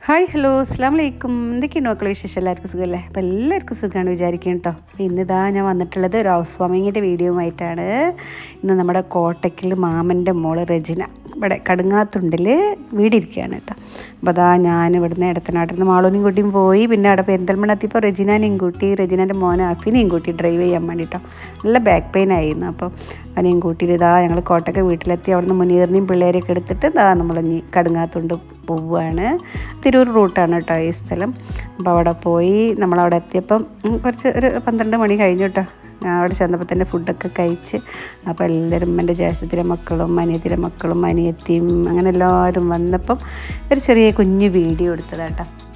hi hello അസ്സാം വലൈക്കും എന്തൊക്കെയാണ് മക്കളെ വിശേഷം എല്ലാവർക്കും സുഖമല്ലേ അപ്പോൾ എല്ലാവർക്കും സുഖമാണ് വിചാരിക്കും കേട്ടോ ഇന്നിതാ ഞാൻ വന്നിട്ടുള്ളത് ഒരു ഹൗസ് വാമിങ്ങിൻ്റെ വീഡിയോ ആയിട്ടാണ് ഇന്ന് നമ്മുടെ കോട്ടയ്ക്കൽ മാമൻ്റെ മോള് റെജിന ഇവിടെ കടുങ്ങാത്തുണ്ടിൽ വീടിരിക്കുകയാണ് കേട്ടോ അപ്പോൾ അതാ ഞാൻ ഇവിടുന്ന് ഇടത്തനാട്ടിൽ നിന്ന് മാളൂനെയും കൂട്ടിയും പോയി പിന്നെ അവിടെ പെരിന്തൽമണ്ണ എത്തിയപ്പോൾ റെജിനാനെയും കൂട്ടി റെജിനാൻ്റെ മോനെ അഫിനെയും കൂട്ടി ഡ്രൈവ് ചെയ്യാൻ വേണ്ടിയിട്ടോ നല്ല ബാക്ക് പെയിൻ ആയിരുന്നു അപ്പോൾ അവനെയും കൂട്ടിയിട്ട് ഇതാ ഞങ്ങൾ കോട്ടയ്ക്ക് വീട്ടിലെത്തി അവിടുന്ന് മുനീറിനെയും പിള്ളേരെയൊക്കെ എടുത്തിട്ട് ഇതാ നമ്മൾ ഇനി കടുങ്ങാത്തുണ്ട് പോവുകയാണ് തിരൂർ റൂട്ടാണ് കേട്ടോ ഈ സ്ഥലം അപ്പോൾ അവിടെ പോയി നമ്മളവിടെ എത്തിയപ്പം ഉം, കുറച്ച് ഒരു പന്ത്രണ്ട് മണി കഴിഞ്ഞു കേട്ടോ ഞാൻ അവിടെ ചെന്നപ്പോൾ തന്നെ ഫുഡൊക്കെ കഴിച്ച് അപ്പോൾ എല്ലാവരും എൻ്റെ ജ്യേഷ്ഠത്തിലെ മക്കളും അനിയത്തിലെ മക്കളും അനിയത്തിയും അങ്ങനെ എല്ലാവരും വന്നപ്പം ഒരു ചെറിയ കുഞ്ഞു വീഡിയോ എടുത്തതാട്ടോ